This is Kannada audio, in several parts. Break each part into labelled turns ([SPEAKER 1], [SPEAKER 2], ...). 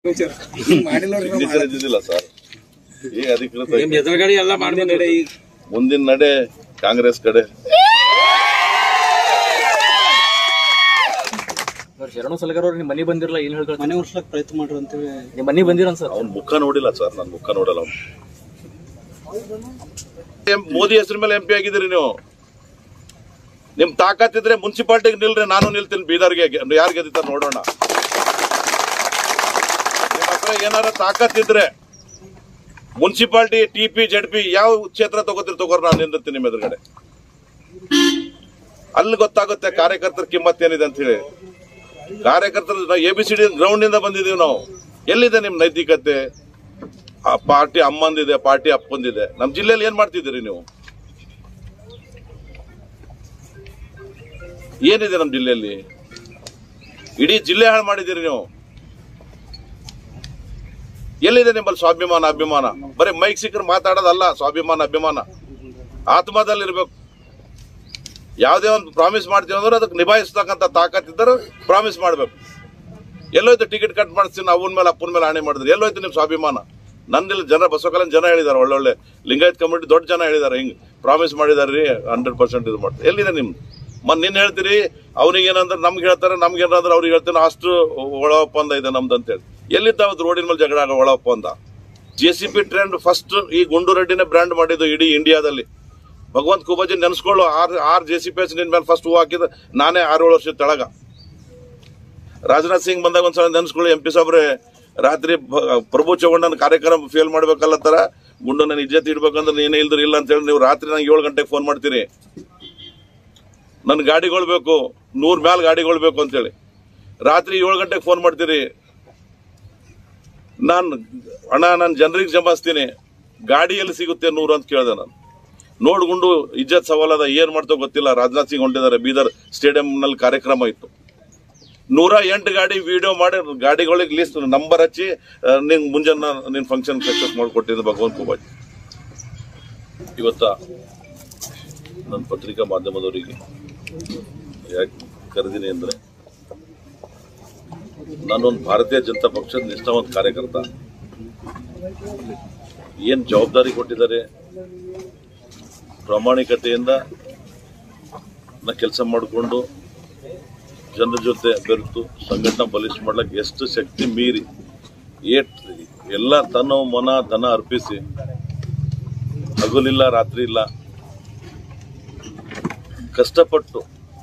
[SPEAKER 1] ಮಾಡಿಲ್ಲ
[SPEAKER 2] ಹಿಂದಿ ಸರಿ ಇದ್ದಿದ್ದಿಲ್ಲ ಸರ್ ಈಗ ಅಧಿಕೃತ
[SPEAKER 3] ನಿಮ್ ಎದುರುಗಡೆ ಎಲ್ಲ ಮಾಡ್ಬೇಕು
[SPEAKER 2] ಮುಂದಿನ ನಡೆ ಕಾಂಗ್ರೆಸ್ ಕಡೆ
[SPEAKER 4] ಶರಣು ಸಲಗರ್ ಅವ್ರು ನಿಮ್ ಮನೆ ಬಂದಿರಲ್ಲ ಏನ್ ಹೇಳ್ತಾರೆ
[SPEAKER 1] ಮನೆ ಉರ್ಸ್ಲಕ್ ಪ್ರಯತ್ನ ಮಾಡ್ರಿ ಅಂತೇಳಿ
[SPEAKER 4] ನಿಮ್ ಮನೆ ಬಂದಿರ ಸರ್
[SPEAKER 2] ಅವ್ನ ಮುಖ ನೋಡಿಲ್ಲ ಸರ್ ನನ್ನ ಮುಖ ನೋಡಲ್ಲ ಅವ್ನು ಎಂ- ಮೋದಿ ಹೆಸರು ಮೇಲೆ ಎಂಪಿ ಆಗಿದ್ದೀರಿ ನೀವು ನಿಮ್ ತಾಕತ್ತಿದ್ರೆ ಮುನ್ಸಿಪಾಲ್ಟಿಗೆ ನಿಲ್ರಿ ನಾನು ನಿಲ್ತೀನಿ ಬೀದರ್ಗೆ ಯಾರು ಗೆದ್ದಿದ್ದಾರೆ ನೋಡೋಣ ನಿಮ್ ಹತ್ರ ಏನಾರ ತಾಕತ್ತಿದ್ರೆ municipality T P Z P ಯಾವ ಕ್ಷೇತ್ರ ತಗೋತೀರಿ ತಗೋರ್ ನಾನು ನಿಂದಿರ್ತೀನಿ ನಿಮ್ಮ ಎದುರುಗಡೆ ಅಲ್ಲಿ ಗೊತ್ತಾಗುತ್ತೆ ಕಾರ್ಯಕರ್ತರ ಕಿಮ್ಮತ್ ಏನಿದೆ ಅಂತ ಹೇಳಿ ಕಾರ್ಯಕರ್ತರು A B C D ground ನಿಂದ ಬಂದಿದೀವಿ ನಾವು ಎಲ್ಲಿದೆ ನಿಮ್ ನೈತಿಕತೆ ಆ ಪಾರ್ಟಿ ಅಮ್ಮಂದಿದೆ ಪಾರ್ಟಿ ಅಪ್ಪಂದಿದೆ ನಮ್ ಜಿಲ್ಲೆಯಲ್ಲಿ ಏನ್ ಮಾಡ್ತಿದ್ದೀರಿ ನೀವು ಏನಿದೆ ನಮ್ ಜಿಲ್ಲೆಯಲ್ಲಿ ಇಡೀ ಜಿಲ್ಲೆ ಹಾಳು ಮಾಡಿದ್ದೀರಿ ನೀವು ಎಲ್ಲಿದೆ ನಿಮ್ಮಲ್ಲಿ ಸ್ವಾಭಿಮಾನ ಅಭಿಮಾನ ಬರೀ ಮೈಕ್ ಸಿಕ್ಕರೆ ಮಾತಾಡೋದಲ್ಲ ಸ್ವಾಭಿಮಾನ ಅಭಿಮಾನ ಆತ್ಮದಲ್ಲಿರ್ಬೇಕು ಯಾವುದೇ ಒಂದು ಪ್ರಾಮಿಸ್ ಮಾಡ್ತೀವಿ ಅಂದ್ರೆ ಅದಕ್ಕೆ ನಿಭಾಯಿಸ್ತಕ್ಕಂಥ ತಾಕತ್ತಿದ್ದರೆ ಪ್ರಾಮಿಸ್ ಮಾಡ್ಬೇಕು ಎಲ್ಲೋಯ್ತು ಟಿಕೆಟ್ ಕಟ್ ಮಾಡಿಸ್ತೀನಿ ಅವನ ಮೇಲೆ ಅಪ್ಪನ ಮೇಲೆ ಆಣೆ ಮಾಡಿದ್ರೆ ಎಲ್ಲೋಯ್ತು ನಿಮ್ಮ ಸ್ವಾಭಿಮಾನ ನನ್ನಿಲ್ಲಿ ಜನ ಬಸವಕಲನ್ ಜನ ಹೇಳಿದ್ದಾರೆ ಒಳ್ಳೊಳ್ಳೆ ಲಿಂಗಾಯತ್ ಕಮಿಟಿ ದೊಡ್ಡ ಜನ ಹೇಳಿದ್ದಾರೆ ಹಿಂಗ್ ಪ್ರಾಮಿಸ್ ಮಾಡಿದಾರೆ ರೀ ಹಂಡ್ರೆಡ್ ಪರ್ಸೆಂಟ್ ಇದು ಮಾಡ್ತಾರೆ ಎಲ್ಲಿದೆ ನಿಮ್ ಮನ್ ನಿನ್ ಹೇಳ್ತೀರಿ ಅವ್ನಿಗೆ ಏನಂದ್ರೆ ನಮ್ಗೆ ಹೇಳ್ತಾರೆ ನಮ್ಗೆ ಏನಂದ್ರೆ ಅವ್ರಿಗೆ ಹೇಳ್ತಾನೆ ಅಷ್ಟು ಒಳ ಒಪ್ಪಂದ ಇದೆ ನಮ್ದು ಅಂತೇಳಿ ಎಲ್ಲಿದ್ದಾವತ್ತು ರೋಡಿನ ಮೇಲೆ ಜಗಳ ಆಗೋ ಒಳ ಒಪ್ಪಂದ J C P trend first ಈ ಗುಂಡು ರೆಡ್ಡಿನೇ ಬ್ರ್ಯಾಂಡ್ ಮಾಡಿದ್ದು ಇಡೀ ಇಂಡಿಯಾದಲ್ಲಿ ಭಗವಂತ ಕುಬಾಜಿ ನೆನೆಸ್ಕೊಳ್ಳು R R J C P S ನಿನ್ ಮೇಲೆ ಫಸ್ಟ್ ಹೂ ಹಾಕಿದ ನಾನೇ ಆರು ಏಳು ವರ್ಷದ ತೆಳಗ ರಾಜನಾಥ್ ಸಿಂಗ್ ಬಂದಾಗ ಒಂದ್ಸಲ ನೆನೆಸ್ಕೊಳ್ಳಿ ಎಂ ಪಿ ಸಾಬ್ರೆ ರಾತ್ರಿ ಭ- ಪ್ರಭು ಚೌಗಣ್ಣನ ಕಾರ್ಯಕ್ರಮ ಫೇಲ್ ಮಾಡ್ಬೇಕಲ್ಲತ್ತಾರ ಗುಂಡು ನನ್ನ ಇಜ್ಜತ್ ಇಡ್ಬೇಕಂದ್ರೆ ನೀನೇ ಇಲ್ದ್ರ ಇಲ್ಲ ಅಂತ ಹೇಳಿ ನೀವು ರಾತ್ರಿ ನಂಗೆ ಏಳು ಗಂಟೆಗೆ ಫೋನ್ ಮಾಡ್ತೀರಿ ನನ್ನ ಗಾಡಿಗಳು ಬೇಕು ನೂರ್ ಮ್ಯಾಲ್ ಗಾಡಿಗಳು ಬೇಕು ಅಂತೇಳಿ ರಾತ್ರಿ ಏಳು ಗಂಟೆಗೆ ಫೋನ್ ಮಾಡ್ತೀರಿ ನಾನು ಹಣ ನಾನು ಜನರಿಗೆ ಜಮಾಯಿಸ್ತೀನಿ ಗಾಡಿ ಎಲ್ಲಿ ಸಿಗುತ್ತೆ ನೂರು ಅಂತ ಕೇಳ್ದೆ ನಾನು ನೋಡ್ಕೊಂಡು ಇಜ್ಜತ್ ಸವಾಲದ ಏನ್ ಮಾಡ್ತೋ ಗೊತ್ತಿಲ್ಲ ರಾಜನಾಥ್ ಸಿಂಗ್ ಹೊಂಟಿದ್ದಾರೆ ಬೀದರ್ ಸ್ಟೇಡಿಯಂ ನಲ್ಲಿ ಕಾರ್ಯಕ್ರಮ ಇತ್ತು ನೂರ ಎಂಟು ಗಾಡಿ ವಿಡಿಯೋ ಮಾಡಿ ಗಾಡಿಗಳಿಗೆ ಲಿಸ್ಟ್ ನಂಬರ್ ಹಚ್ಚಿ ಆ, ನಿಂಗ್ ಮುಂಜಾನೆ ನಿನ್ ಫಂಕ್ಷನ್ ಸಕ್ಸಸ್ ಮಾಡ್ಕೊಟ್ಟಿದ್ದು ಭಗವಂತ ಕುಬಾಜಿ ಇವತ್ತ ನನ್ನ ಪತ್ರಿಕಾ ಮಾಧ್ಯಮದವರಿಗೆ ಯಾಕೆ ಕರೆದಿನಿ ಅಂದ್ರೆ ನಾನೊಂದು ಭಾರತೀಯ ಜನತಾ ಪಕ್ಷದ ನಿಷ್ಠಾವಂತ ಕಾರ್ಯಕರ್ತ ಏನ್ ಜವಾಬ್ದಾರಿ ಕೊಟ್ಟಿದ್ದಾರೆ ಪ್ರಾಮಾಣಿಕತೆಯಿಂದ ನಾ ಕೆಲಸ ಮಾಡಿಕೊಂಡು ಜನರ ಜೊತೆ ಬೆರೆತು ಸಂಘಟನಾ ಬಲಿಷ್ಠ ಮಾಡ್ಲಿಕ್ಕೆ ಎಷ್ಟು ಶಕ್ತಿ ಮೀರಿ ಏಟ್ ಎಲ್ಲ ತನ್ನ ಮನ ಧನ ಅರ್ಪಿಸಿ ಹಗಲಿಲ್ಲ ರಾತ್ರಿ ಇಲ್ಲ ಕಷ್ಟಪಟ್ಟು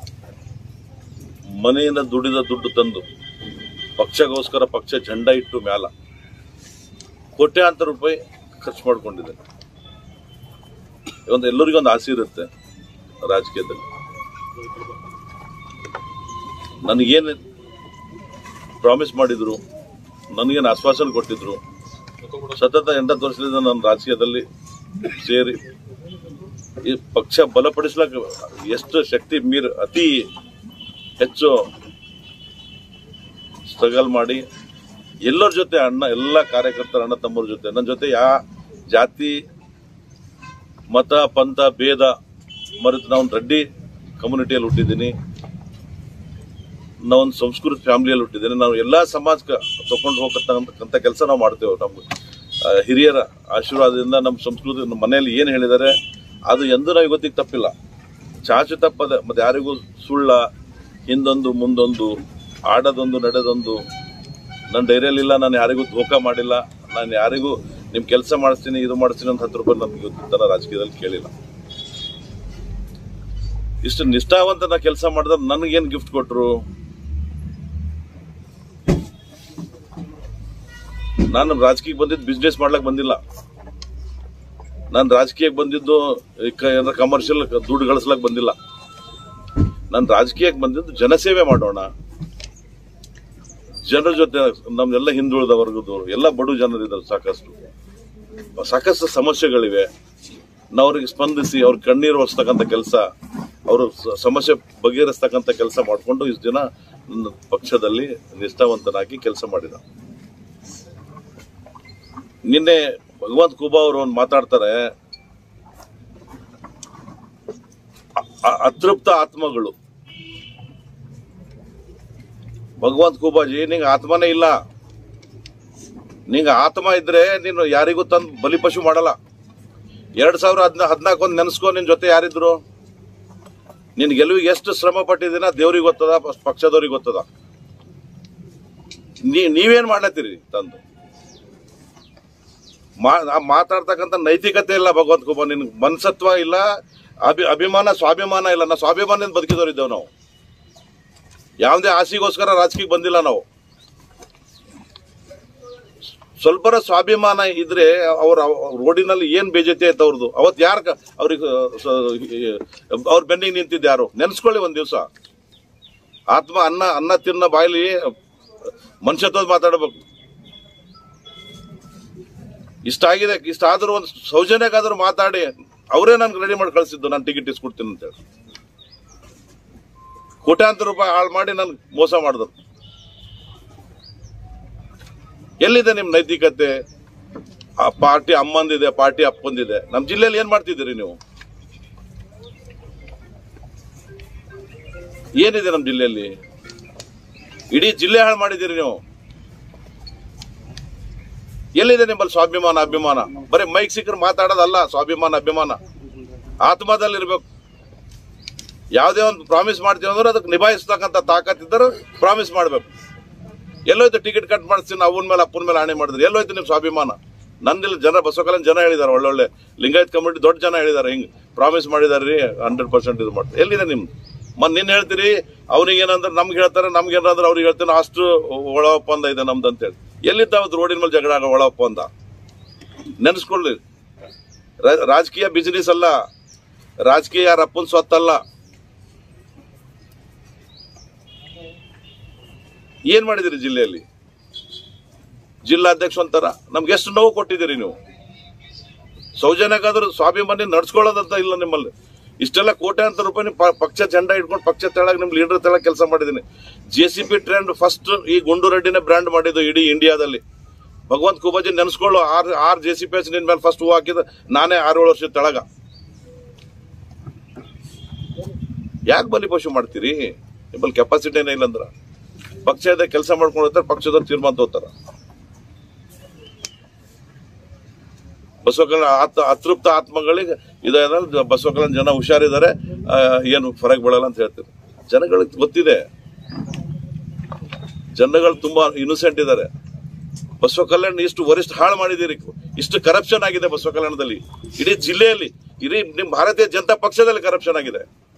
[SPEAKER 2] ಮನೆಯಿಂದ ದುಡಿದ ದುಡ್ಡು ತಂದು ಪಕ್ಷಗೋಸ್ಕರ ಪಕ್ಷ ಜೆಂಡ ಇಟ್ಟು ಮ್ಯಾಲ ಕೋಟ್ಯಾಂತರ ರೂಪಾಯಿ ಖರ್ಚು ಮಾಡ್ಕೊಂಡಿದೆ ಒಂದು ಎಲ್ಲರಿಗೂ ಒಂದು ಆಸೆ ಇರುತ್ತೆ ರಾಜಕೀಯದಲ್ಲಿ ನನಗೇನು ಪ್ರಾಮಿಸ್ ಮಾಡಿದ್ರು ನನಗೇನು ಆಶ್ವಾಸನೆ ಕೊಟ್ಟಿದ್ರು ಸತತ ಎಂಟತ್ತು ವರ್ಷದಿಂದ ನಾನು ರಾಜಕೀಯದಲ್ಲಿ ಸೇರಿ ಈ ಪಕ್ಷ ಬಲಪಡಿಸ್ಲಕ್ಕೆ ಎಷ್ಟು ಶಕ್ತಿ ಮೀರ್ ಅತಿ ಹೆಚ್ಚು ಸ್ಟ್ರಗಲ್ ಮಾಡಿ ಎಲ್ಲರ ಜೊತೆ ಅಣ್ಣ ಎಲ್ಲ ಕಾರ್ಯಕರ್ತರ ಅಣ್ಣ ತಮ್ಮರ ಜೊತೆ ನನ್ನ ಜೊತೆ ಯಾ ಜಾತಿ ಮತ ಪಂಥ ಭೇದ ಮರೆತು ನಾವು ರೆಡ್ಡಿ ಕಮ್ಯುನಿಟಿಯಲ್ಲಿ ಹುಟ್ಟಿದ್ದೀನಿ ನಾವು ಒಂದು ಸಂಸ್ಕೃತ ಫ್ಯಾಮಿಲಿಯಲ್ಲಿ ಹುಟ್ಟಿದ್ದೇನೆ ನಾವು ಎಲ್ಲಾ ಸಮಾಜಕ್ಕೆ ತಗೊಂಡು ಹೋಗತಕ್ಕಂಥ ಕೆಲಸ ನಾವು ಮಾಡ್ತೇವೆ ನಮ್ಮ ಆ, ಹಿರಿಯರ ಆಶೀರ್ವಾದದಿಂದ ನಮ್ಮ ಸಂಸ್ಕೃತಿ ನಮ್ಮ ಮನೆಯಲ್ಲಿ ಏನು ಹೇಳಿದ್ದಾರೆ ಅದು ಎಂದೂ ನಾವು ಇವತ್ತಿಗೆ ತಪ್ಪಿಲ್ಲ ಚಾಚು ತಪ್ಪದೆ ಮತ್ತೆ ಯಾರಿಗೂ ಸುಳ್ಳ ಹಿಂದೊಂದು ಮುಂದೊಂದು ಆಡದೊಂದು ನಡೆದೊಂದು ನನ್ನ ಡೈರಿಯಲ್ಲಿಲ್ಲ ನಾನು ಯಾರಿಗೂ ಧೋಕಾ ಮಾಡಿಲ್ಲ ನಾನು ಯಾರಿಗೂ ನಿಮ್ ಕೆಲಸ ಮಾಡಿಸ್ತೀನಿ ಇದು ಮಾಡಿಸ್ತೀನಿ ಅಂತ ಹತ್ತು ರೂಪಾಯಿ ನಮ್ಗೆ ಇವತ್ತಿನ ತನಕ ರಾಜಕೀಯದಲ್ಲಿ ಕೇಳಿಲ್ಲ ಇಷ್ಟು ನಿಷ್ಠಾವಂತ ನಾ ಕೆಲಸ ಮಾಡಿದ್ರೆ ನನಗೇನು ಗಿಫ್ಟ್ ಕೊಟ್ರು ನಾನು ರಾಜಕೀಯಕ್ಕೆ ಬಂದಿದ್ದು ಬಿಸ್ನೆಸ್ ಮಾಡ್ಲಕ್ ಬಂದಿಲ್ಲ ನಾನು ರಾಜಕೀಯಕ್ಕೆ ಬಂದಿದ್ದು ಕಮರ್ಷಿಯಲ್ ದುಡ್ಡು ಗಳಿಸ್ಲಕ್ ಬಂದಿಲ್ಲ ನಾನು ರಾಜಕೀಯಕ್ಕೆ ಬಂದಿದ್ದು ಜನಸೇವೆ ಮಾಡೋಣ ಜನರ ಜೊತೆ ನಮ್ದೆಲ್ಲ ಹಿಂದುಳಿದ ವರ್ಗದವರು ಎಲ್ಲ ಬಡು ಜನರಿದ್ದಾರೆ ಸಾಕಷ್ಟು ಸಾಕಷ್ಟು ಸಮಸ್ಯೆಗಳಿವೆ ನಾವು ಅವ್ರಿಗೆ ಸ್ಪಂದಿಸಿ ಅವ್ರ ಕಣ್ಣೀರು ಒರೆಸ್ತಕ್ಕಂಥ ಕೆಲಸ ಅವ್ರ ಸ- ಸಮಸ್ಯೆ ಬಗೆಹರಿಸ್ತಕ್ಕಂಥ ಕೆಲಸ ಮಾಡಿಕೊಂಡು ಇಷ್ಟು ದಿನ ನನ್ನ ಪಕ್ಷದಲ್ಲಿ ನಿಷ್ಠಾವಂತನಾಗಿ ಕೆಲಸ ಮಾಡಿದ ನಿನ್ನೆ ಭಗವಂತ ಖೂಬಾ ಅವರು ಒಂದು ಮಾತಾಡ್ತಾರೆ ಅ- ಅ- ಅತೃಪ್ತ ಆತ್ಮಗಳು ಭಗವಂತ ಖೂಬಾಜಿ ನಿಂಗೆ ಆತ್ಮನೇ ಇಲ್ಲ ನಿಂಗ ಆತ್ಮ ಇದ್ರೆ ನೀನು ಯಾರಿಗೂ ತಂದು ಬಲಿಪಶು ಮಾಡಲ್ಲ ಎರಡ್ ಸಾವಿರ ಹದ್ನ ಹದ್ನಾಲ್ಕು ಒಂದು ನೆನೆಸ್ಕೊ ನಿನ್ ಜೊತೆ ಯಾರಿದ್ರು ನಿನ್ ಗೆಲುವಿಗೆ ಎಷ್ಟು ಶ್ರಮ ಪಟ್ಟಿದ್ದೀನ ದೇವ್ರಿಗೆ ಗೊತ್ತದ ಪಕ್ಷದವ್ರಿಗೆ ಗೊತ್ತದ ನೀ ನೀವೇನ್ ಮಾಡ್ಲತ್ತೀರಿ ತಂದು ಮಾ- ಆ ಮಾತಾಡ್ತಕ್ಕಂಥ ನೈತಿಕತೆ ಇಲ್ಲ ಭಗವಂತ ಕುಮಾರ್ ನಿನ್ ಮನ್ಸತ್ವ ಇಲ್ಲ ಅಭಿ ಅಭಿಮಾನ ಸ್ವಾಭಿಮಾನ ಇಲ್ಲ ನಾವು ಸ್ವಾಭಿಮಾನದಿಂದ ಬದುಕಿದವರಿದ್ದೇವೆ ನಾವು ಯಾವುದೇ ಆಸೆಗೋಸ್ಕರ ರಾಜಕೀಯಕ್ಕೆ ಬಂದಿಲ್ಲ ನಾವು ಸ್ವಲ್ಪರ ಸ್ವಾಭಿಮಾನ ಇದ್ರೆ ಅವ್ರ ರೋಡಿನಲ್ಲಿ ಏನ್ ಬೇಜತೆ ಐತೆ ಅವ್ರದ್ದು ಅವತ್ ಯಾರ ಅವ್ರಿಗೆ ಅವ್ರ ಬೆನ್ನಿಗೆ ನಿಂತಿದ್ದು ಯಾರು ನೆನ್ಸ್ಕೊಳ್ಳಿ ಒಂದ್ ದಿವಸ ಆತ್ಮ ಅನ್ನ ಅನ್ನ ತಿನ್ನ ಬಾಯ್ಲಿ ಮನುಷ್ಯತ್ವದ ಮಾತಾಡ್ಬೇಕು ಇಷ್ಟ ಆಗಿದೆ ಇಷ್ಟ ಆದ್ರೂ ಒಂದು ಸೌಜನ್ಯಕ್ಕಾದ್ರೂ ಮಾತಾಡಿ ಅವರೇ ನನ್ಗೆ ರೆಡಿ ಮಾಡಿ ಕಳಿಸಿದ್ದು ನಾನು ಟಿಕೆಟ್ ಇಸ್ಕೊಡ್ತೀನಿ ಅಂತೇಳಿ ಕೋಟ್ಯಾಂತರ ರೂಪಾಯಿ ಹಾಳು ಮಾಡಿ ನನ್ಗೆ ಮೋಸ ಮಾಡಿದ್ರು ಎಲ್ಲಿದೆ ನಿಮ್ ನೈತಿಕತೆ ಆ ಪಾರ್ಟಿ ಅಮ್ಮಂದಿದೆ ಪಾರ್ಟಿ ಅಪ್ಪಂದಿದೆ ನಮ್ ಜಿಲ್ಲೆಯಲ್ಲಿ ಏನ್ ಮಾಡ್ತಿದ್ದೀರಿ ನೀವು ಏನಿದೆ ನಮ್ ಜಿಲ್ಲೆಯಲ್ಲಿ ಇಡೀ ಜಿಲ್ಲೆ ಹಾಳು ಮಾಡಿದ್ದೀರಿ ನೀವು ಎಲ್ಲಿದೆ ನಿಮ್ಮಲ್ಲಿ ಸ್ವಾಭಿಮಾನ ಅಭಿಮಾನ ಬರೀ ಮೈಕ್ ಸಿಕ್ಕರೆ ಮಾತಾಡೋದಲ್ಲ ಸ್ವಾಭಿಮಾನ ಅಭಿಮಾನ ಆತ್ಮದಲ್ಲಿ ಇರ್ಬೇಕು ಯಾವುದೇ ಒಂದು ಪ್ರಾಮಿಸ್ ಮಾಡ್ತೀವಿ ಅಂದ್ರೆ ಅದಕ್ಕೆ ನಿಭಾಯಿಸ್ತಕ್ಕಂಥ ತಾಕತ್ತಿದ್ದರೆ ಪ್ರಾಮಿಸ್ ಮಾಡ್ಬೇಕು ಎಲ್ಲೋಯ್ತು ಟಿಕೆಟ್ ಕಟ್ ಮಾಡಿಸ್ತೀನಿ ಅವನ ಮೇಲೆ ಅಪ್ಪನ ಮೇಲೆ ಆಣೆ ಮಾಡಿದ್ರಿ ಎಲ್ಲೋಯ್ತು ನಿಮ್ಮ ಸ್ವಾಭಿಮಾನ ನಂದಿಲ್ಲ ಜನ ಬಸವಕಲ್ಯಾಣ ಜನ ಹೇಳಿದಾರೆ ಒಳ್ಳೊಳ್ಳೆ ಲಿಂಗಾಯತ್ ಕಮಿಟಿ ದೊಡ್ಡ ಜನ ಹೇಳಿದಾರೆ ಹಿಂಗ್ ಪ್ರಾಮಿಸ್ ಮಾಡಿದಾರೆ ರೀ ಹಂಡ್ರೆಡ್ ಪರ್ಸೆಂಟ್ ಇದು ಮಾಡ್ತಾರೆ ಎಲ್ಲಿದೆ ನಿಮ್ದು ಮತ್ ನಿನ್ನ ಹೇಳ್ತೀರಿ ಅವ್ರಿಗೆ ಏನಂದ್ರೆ ನಮ್ಗೆ ಹೇಳ್ತಾರೆ ನಮ್ಗೆ ಏನಾದ್ರೆ ಅವ್ರಿಗೆ ಹೇಳ್ತೀನಿ ಅಷ್ಟು ಒಳ ಒಪ್ಪಂದ ಇದೆ ನಮ್ದು ಅಂತೇಳಿ ಎಲ್ಲಿದ್ದ ಅವತ್ತು ರೋಡಿನ ಮೇಲೆ ಜಗಳ ಆಗೋ ಒಳ ಒಪ್ಪಂದ ನೆನೆಸ್ಕೊಳ್ಳಿ ರಾ- ರಾಜಕೀಯ ಬಿಸಿನೆಸ್ ಅಲ್ಲ ರಾಜಕೀಯ ಯಾರ ಅಪ್ಪನ ಸ್ವತ್ತಲ್ಲ ಏನ್ ಮಾಡಿದಿರಿ ಜಿಲ್ಲೆಯಲ್ಲಿ ಜಿಲ್ಲಾಧ್ಯಕ್ಷ ಅಂತಾರ ನಮ್ಗೆ ಎಷ್ಟು ನೋವು ಕೊಟ್ಟಿದ್ದೀರಿ ನೀವು ಸೌಜನ್ಯಕ್ಕಾದ್ರೂ ಸ್ವಾಭಿಮಾನಿ ನಡ್ಸ್ಕೊಳ್ಳೋದಂತ ಇಲ್ಲ ನಿಮ್ಮಲ್ಲಿ ಇಷ್ಟೆಲ್ಲ ಕೋಟ್ಯಾಂತರ ರೂಪಾಯಿ ನೀವು ಪ- ಪಕ್ಷ ಜೆಂಡಾ ಇಟ್ಕೊಂಡು ಪಕ್ಷ ತೆಳಗ್ ನಿಮ್ ಲೀಡರ್ ತೆಳಗ್ ಕೆಲಸ ಮಾಡಿದ್ದೀನಿ J C P trend first ಈ ಗುಂಡು ರೆಡ್ಡಿನೇ ಬ್ರ್ಯಾಂಡ್ ಮಾಡಿದ್ದು ಇಡೀ ಇಂಡಿಯಾದಲ್ಲಿ ಭಗವಂತ ಕುಬಾಜಿ ನೆನೆಸ್ಕೊಳ್ಳು R R J C P S ನಿನ್ ಮೇಲೆ ಫಸ್ಟ್ ಹೂ ಹಾಕಿದ ನಾನೇ ಆರು ಏಳು ವರ್ಷದ ತೆಳಗ ಯಾಕೆ ಬಲಿ ಪಶು ಮಾಡ್ತೀರಿ ನಿಮ್ಮಲ್ಲಿ ಕೆಪಾಸಿಟಿನೇ ಇಲ್ಲ ಅಂದ್ರ ಪಕ್ಷದ ಕೆಲಸ ಮಾಡ್ಕೊಂಡು ಹೋಗ್ತಾರೆ ಪಕ್ಷದವ್ರು ತೀರ್ಮಾನ ತಗೋತಾರ ಬಸವಕಲ್ಯಾಣ ಆತ್ ಅತೃಪ್ತ ಆತ್ಮಗಳಿಗೆ ಇದ ಬಸವಕಲ್ಯಾಣ ಜನ ಹುಷಾರಿದ್ದಾರೆ ಆ, ಏನು ಫರಕ್ ಬೀಳಲ್ಲ ಅಂತ ಹೇಳ್ತೀವಿ ಜನಗಳಿಗೆ ಗೊತ್ತಿದೆ ಜನಗಳು ತುಂಬಾ ಇನ್ನೋಸೆಂಟ್ ಇದ್ದಾರೆ ಬಸವ ಕಲ್ಯಾಣ ಇಷ್ಟು ವರಿಷ್ಠ ಹಾಳು ಮಾಡಿದ್ದೀರಿ ಇಷ್ಟು ಕರಪ್ಷನ್ ಆಗಿದೆ ಬಸವ ಕಲ್ಯಾಣದಲ್ಲಿ ಇಡೀ ಜಿಲ್ಲೆಯಲ್ಲಿ ಇಡೀ ನಿಮ್ ಭಾರತೀಯ ಜನತಾ ಪಕ್ಷದಲ್ಲಿ ಕರಪ್ಷನ್ ಆಗಿದೆ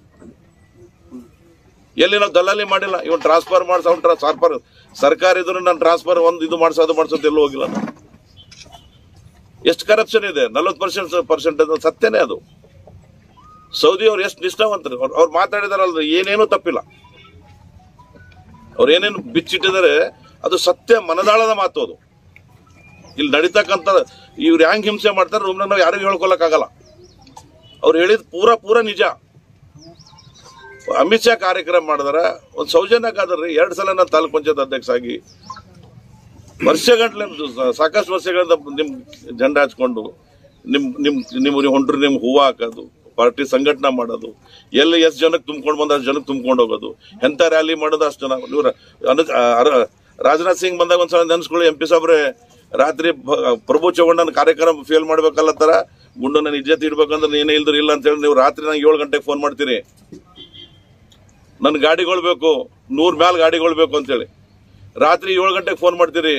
[SPEAKER 2] ಎಲ್ಲಿ ನಾವು ದಲ್ಲಾಳಿ ಮಾಡಿಲ್ಲ ಇವನ್ ಟ್ರಾನ್ಸ್ಫರ್ ಮಾಡ್ಸ ಅವ್ನು ಟ್ರಾನ್ಸ್ಫರ್ ಸರ್ಕಾರ ಇದ್ರು ನಾನು ಟ್ರಾನ್ಸ್ಫರ್ ಒಂದು ಇದು ಮಾಡ್ಸೋ ಅದು ಮಾಡ್ಸೋದು ಎಲ್ಲೂ ಹೋಗಿಲ್ಲ ನಾನು ಎಷ್ಟು ಕರಪ್ಷನ್ ಇದೆ ನಲ್ವತ್ತು ಪರ್ಸೆಂಟ್ ಪರ್ಸೆಂಟ್ ಸತ್ಯನೇ ಅದು ಸೌದಿ ಅವ್ರು ಎಷ್ಟು ನಿಷ್ಠಾವಂತರು ಅವ್ರು ಅವ್ರು ಮಾತಾಡಿದಾರಲ್ರಿ ಏನೇನು ತಪ್ಪಿಲ್ಲ ಅವ್ರು ಏನೇನು ಬಿಚ್ಚಿಟ್ಟಿದ್ದಾರೆ ಅದು ಸತ್ಯ ಮನದಾಳದ ಮಾತು ಅದು ಇಲ್ಲಿ ನಡೀತಕ್ಕಂಥ ಇವ್ರು ಹ್ಯಾಂಗ್ ಹಿಂಸೆ ಮಾಡ್ತಾರೆ ರೂಮ್ನಾಗ ನಾವು ಯಾರಿಗೂ ಹೇಳ್ಕೊಳಕ್ಕಾಗಲ್ಲ ಅವ್ರು ಹೇಳಿದ್ ಪೂರ ಪೂರ ನಿಜ ಅಮಿತ್ ಶಾ ಕಾರ್ಯಕ್ರಮ ಮಾಡಿದಾರ ಒಂದು ಸೌಜನ್ಯಕ್ಕಾದ್ರಿ ಎರಡ್ ಸಲ ನಾನು ತಾಲೂಕ್ ಪಂಚಾಯತ್ ಅಧ್ಯಕ್ಷ ಆಗಿ ವರ್ಷಗಂಟ್ಲೆ ಸಾಕಷ್ಟು ವರ್ಷಗಳಿಂದ ನಿಮ್ ಜೆಂಡ ಹಚ್ಕೊಂಡು ನಿಮ್ ನಿಮ್ ನಿಮ್ ಹೊಂಟ್ರು ನಿಮ್ ಹೂವು ಹಾಕೋದು ಪಾರ್ಟಿ ಸಂಘಟನೆ ಮಾಡೋದು ಎಲ್ಲಿ ಎಷ್ಟು ಜನಕ್ಕೆ ತುಂಬ್ಕೊಂಡು ಬಂದ ಅಷ್ಟು ಜನಕ್ಕೆ ತುಂಬ್ಕೊಂಡು ಹೋಗೋದು ಎಂತ ರ್ಯಾಲಿ ಮಾಡೋದು ಅಷ್ಟು ಜನ ಇವ್ರ ಅನು- ಅರ- ರಾಜನಾಥ್ ಸಿಂಗ್ ಬಂದಾಗ ಒಂದ್ಸಲ ನೆನ್ಸ್ಕೊಳ್ಳಿ ಎಂ ಪಿ ಸಾಬ್ರೆ ರಾತ್ರಿ ಭ- ಪ್ರಭು ಚೌಹಾಣ್ ಕಾರ್ಯಕ್ರಮ ಫೇಲ್ ಮಾಡ್ಬೇಕಲ್ಲತ್ತಾರ ಗುಂಡು ನನ್ನ ಇಜ್ಜತ್ ಇಡ್ಬೇಕಂದ್ರೆ ಏನೇ ಇಲ್ದ್ರು ಇಲ್ಲ ಅಂತ ಹೇಳಿ ನೀವು ರಾತ್ರಿ ನಂಗೆ ಏಳು ಗಂಟೆಗೆ ಫೋನ್ ಮಾಡ್ತೀರಿ ನನ್ ಗಾಡಿಗಳು ಬೇಕು ನೂರ್ ಮ್ಯಾಲ್ ಗಾಡಿಗಳು ಬೇಕು ಅಂತೇಳಿ ರಾತ್ರಿ ಏಳು ಗಂಟೆಗೆ ಫೋನ್ ಮಾಡ್ತೀರಿ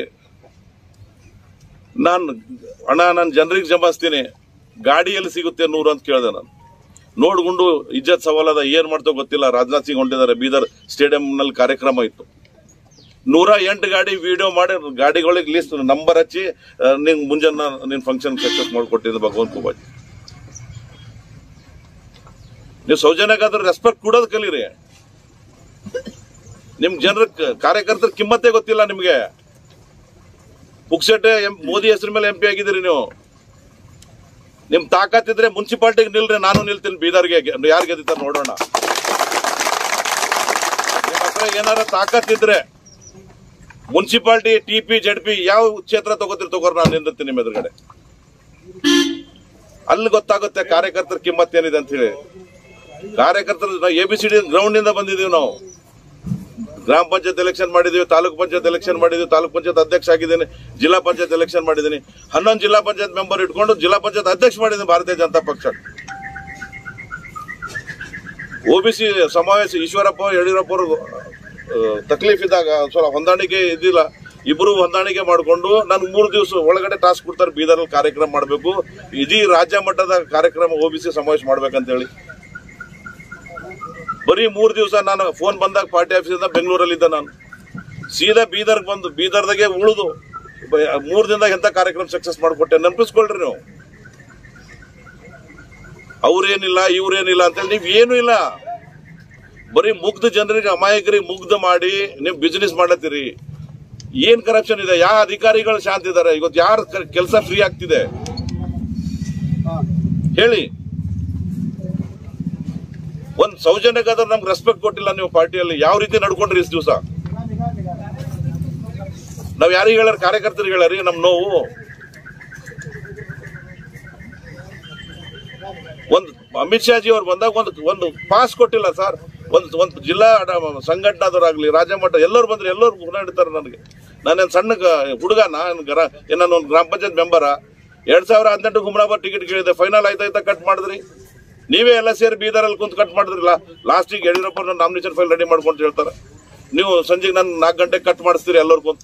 [SPEAKER 2] ನಾನು ಹಣ ನಾನು ಜನರಿಗೆ ಜಮಾಯಿಸ್ತೀನಿ ಗಾಡಿ ಎಲ್ಲಿ ಸಿಗುತ್ತೆ ನೂರು ಅಂತ ಕೇಳಿದೆ ನಾನು ನೋಡ್ಕೊಂಡು ಇಜ್ಜತ್ ಸವಾಲದ ಏನ್ ಮಾಡ್ತೋ ಗೊತ್ತಿಲ್ಲ ರಾಜನಾಥ್ ಸಿಂಗ್ ಹೊಂಟಿದ್ದಾರೆ ಬೀದರ್ ಸ್ಟೇಡಿಯಂ ನಲ್ಲಿ ಕಾರ್ಯಕ್ರಮ ಇತ್ತು ನೂರ ಎಂಟು ಗಾಡಿ ವಿಡಿಯೋ ಮಾಡಿ ಗಾಡಿಗಳಿಗೆ ಲಿಸ್ಟ್ ನಂಬರ್ ಹಚ್ಚಿ ಆ, ನಿಂಗ್ ಮುಂಜಾನೆ ನಿನ್ ಫಂಕ್ಷನ್ ಸಕ್ಸಸ್ ಮಾಡ್ಕೊಟ್ಟಿದ್ದು ಭಗವಂತ ಕುಬಾಜಿ ನೀವು ಸೌಜನ್ಯಕ್ಕಾದ್ರೂ ರೆಸ್ಪೆಕ್ಟ್ ಕೊಡೋದು ಕಲೀರಿ ನಿಮ್ ಜನರ ಕಾರ್ಯಕರ್ತರ ಕಿಮ್ಮತ್ತೇ ಗೊತ್ತಿಲ್ಲ ನಿಮ್ಗೆ ಪುಕ್ಸೆಟ್ಟೆ ಎಂ- ಮೋದಿ ಹೆಸರು ಮೇಲೆ ಎಂ ಪಿ ಆಗಿದ್ದೀರಿ ನೀವು ನಿಮ್ ತಾಕತ್ತಿದ್ರೆ ಮುನ್ಸಿಪಾಲ್ಟಿಗೆ ನಿಲ್ರಿ ನಾನು ನಿಲ್ತೀನಿ ಬೀದರ್ಗೆ ಯಾರು ಗೆದ್ದಿದ್ದಾರೆ ನೋಡೋಣ ನಿಮ್ ಹತ್ರ ಏನಾರ ತಾಕತ್ತಿದ್ರೆ municipality T P Z P ಯಾವ ಕ್ಷೇತ್ರ ತಗೋತೀರಿ ತಗೋರ್ ನಾನು ನಿಂದಿರ್ತೀನಿ ನಿಮ್ಮ ಎದುರುಗಡೆ ಅಲ್ಲಿ ಗೊತ್ತಾಗುತ್ತೆ ಕಾರ್ಯಕರ್ತರ ಕಿಮ್ಮತ್ ಏನಿದೆ ಅಂತ ಹೇಳಿ ಕಾರ್ಯಕರ್ತರು A B C D ground ನಿಂದ ಬಂದಿದೀವಿ ನಾವು ಗ್ರಾಮ ಪಂಚಾಯತ್ ಎಲೆಕ್ಷನ್ ಮಾಡಿದೀವಿ ತಾಲೂಕ್ ಪಂಚಾಯತ್ ಎಲೆಕ್ಷನ್ ಮಾಡಿದೀವಿ ತಾಲೂಕ್ ಪಂಚಾಯತ್ ಅಧ್ಯಕ್ಷ ಆಗಿದ್ದೀನಿ ಜಿಲ್ಲಾ ಪಂಚಾಯತ್ ಎಲೆಕ್ಷನ್ ಮಾಡಿದ್ದೀನಿ ಹನ್ನೊಂದು ಜಿಲ್ಲಾ ಪಂಚಾಯತ್ ಮೆಂಬರ್ ಇಟ್ಕೊಂಡು ಜಿಲ್ಲಾ ಪಂಚಾಯತ್ ಅಧ್ಯಕ್ಷ ಮಾಡಿದ್ದೀನಿ ಭಾರತೀಯ ಜನತಾ ಪಕ್ಷ ಓಬಿಸಿ ಸಮಾವೇಶ ಈಶ್ವರಪ್ಪ ಯಡಿಯೂರಪ್ಪ ಅವರು ತಕ್ಲೀಫ್ ಇದ್ದಾಗ ಸ್ವಲ್ಪ ಹೊಂದಾಣಿಕೆ ಇದ್ದಿಲ್ಲ ಇಬ್ರು ಹೊಂದಾಣಿಕೆ ಮಾಡಿಕೊಂಡು ನಾನು ಮೂರು ದಿವಸ ಒಳಗಡೆ ಟಾಸ್ಕ್ ಕೊಡ್ತಾರೆ ಬೀದರಲ್ಲಿ ಕಾರ್ಯಕ್ರಮ ಮಾಡಬೇಕು ಇಡೀ ರಾಜ್ಯ ಮಟ್ಟದ ಕಾರ್ಯಕ್ರಮ ಓಬಿಸಿ ಸಮಾವೇಶ ಮಾಡ್ಬೇಕಂತ ಹೇಳಿ ಬರೀ ಮೂರು ದಿವಸ ನಾನು ಫೋನ್ ಬಂದಾಗ ಪಾರ್ಟಿ ಆಫೀಸಿಂದ ಬೆಂಗಳೂರಲ್ಲಿದ್ದೆ ನಾನು ಸೀದಾ ಬೀದರ್ಗೆ ಬಂದು ಬೀದರ್ದಾಗೆ ಉಳಿದು ಮೂರು ದಿನದಾಗ ಎಂತ ಕಾರ್ಯಕ್ರಮ ಸಕ್ಸಸ್ ಮಾಡಿಕೊಟ್ಟೆ ನೆನಪಿಸ್ಕೊಳ್ರಿ ನೀವು ಅವ್ರೇನಿಲ್ಲ ಇವ್ರೇನಿಲ್ಲ ಅಂತೇಳಿ ನೀವ್ ಏನು ಇಲ್ಲ ಬರೀ ಮುಗ್ಧ ಜನರಿಗೆ ಅಮಾಯಕರಿಗೆ ಮುಗ್ಧ ಮಾಡಿ ನೀವು ಬಿಸ್ನೆಸ್ ಮಾಡತ್ತೀರಿ ಏನ್ ಕರಪ್ಷನ್ ಇದೆ ಯಾವ ಅಧಿಕಾರಿಗಳು ಶಾಂತ ಇದಾರೆ ಇವತ್ತು ಯಾರ ಕೆಲಸ ಫ್ರೀ ಆಗ್ತಿದೆ ಹೇಳಿ ಒಂದ್ ಸೌಜನ್ಯಕ್ಕಾದ್ರೆ ನಮ್ಗೆ ರೆಸ್ಪೆಕ್ಟ್ ಕೊಟ್ಟಿಲ್ಲ ನೀವು ಪಾರ್ಟಿಯಲ್ಲಿ ಯಾವ ರೀತಿ ನಡ್ಕೊಂಡ್ರಿ ಇಷ್ಟು ದಿವಸ ನಾವ್ ಯಾರಿಗೆ ಹೇಳಾರ ಕಾರ್ಯಕರ್ತರಿಗೆ ಹೇಳಾರಿ ನಮ್ ನೋವು ಒಂದು ಅಮಿತ್ ಶಾಜಿ ಅವ್ರು ಬಂದಾಗ ಒಂದು ಒಂದು ಪಾಸ್ ಕೊಟ್ಟಿಲ್ಲ ಸರ್ ಒಂದು ಒಂದು ಜಿಲ್ಲಾ ಅಡ- ಸಂಘಟನಾದವರಾಗ್ಲಿ ರಾಜ್ಯ ಮಟ್ಟ ಎಲ್ಲರೂ ಬಂದ್ರೆ ಎಲ್ಲರೂ ಹುಡುಕಾಡ್ತಾರೆ ನನಗೆ ನಾನೇನು ಸಣ್ಣ ಗ- ಹುಡುಗ ನಾನು ಗರ ನಾನು ಒಂದು ಗ್ರಾಮ ಪಂಚಾಯತ್ ಮೆಂಬರ ಎರಡ್ ಸಾವಿರ ಹದಿನೆಂಟು ಗುಮ್ರಾಬಾದ್ ಟಿಕೆಟ್ ಕೇಳಿದೆ ಫೈನಲ್ ಆಯ್ತಾಯ್ತಾ ಕಟ್ ಮಾಡಿದ್ರಿ ನೀವೇ ಎಲ್ಲ ಸೇರಿ ಬೀದರಲ್ಲಿ ಕುಂತು ಕಟ್ ಮಾಡಿದ್ರಲ್ಲ ಲಾಸ್ಟಿಗೆ ಯಡಿಯೂರಪ್ಪ ನಾಮಿನೇಷನ್ ಫೈಲ್ ರೆಡಿ ಮಾಡ್ಕೊಂಡು ಹೇಳ್ತಾರೆ ನೀವು ಸಂಜೆಗೆ ನಾನು ನಾಲ್ಕು ಗಂಟೆಗೆ ಕಟ್ ಮಾಡಿಸ್ತೀರಿ ಎಲ್ಲರೂ ಕುಂತು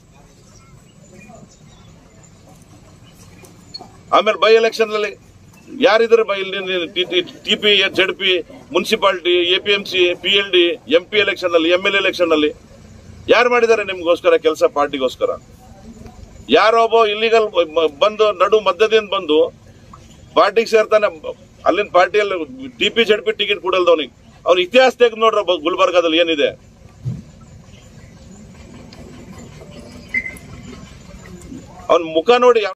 [SPEAKER 2] ಆಮೇಲೆ ಬೈ ಎಲೆಕ್ಷನ್ ಅಲ್ಲಿ ಯಾರಿದ್ರು by T P Z P municipality A P M C P L D M P election ಅಲ್ಲಿ ಎಂ ಎಲ್ ಎಲೆಕ್ಷನ್ ಅಲ್ಲಿ ಯಾರು ಮಾಡಿದ್ದಾರೆ ನಿಮ್ಗೋಸ್ಕರ ಕೆಲಸ ಪಾರ್ಟಿಗೋಸ್ಕರ ಯಾರೊಬ್ಬ ಇಲ್ಲಿಗಲ್ ಬಂದು ನಡು ಮಧ್ಯದಿಂದ ಬಂದು ಪಾರ್ಟಿಗೆ ಸೇರ್ತಾನೆ ಅಲ್ಲಿನ ಪಾರ್ಟಿಯಲ್ಲಿ T P Z P ticket ಕೊಡಲ್ದವನಿಗೆ ಅವ್ನ ಇತಿಹಾಸ ತೆಗೆದು ನೋಡ್ರ ಗುಲ್ಬರ್ಗಾದಲ್ಲಿ ಏನಿದೆ ಅವನ ಮುಖ ನೋಡಿ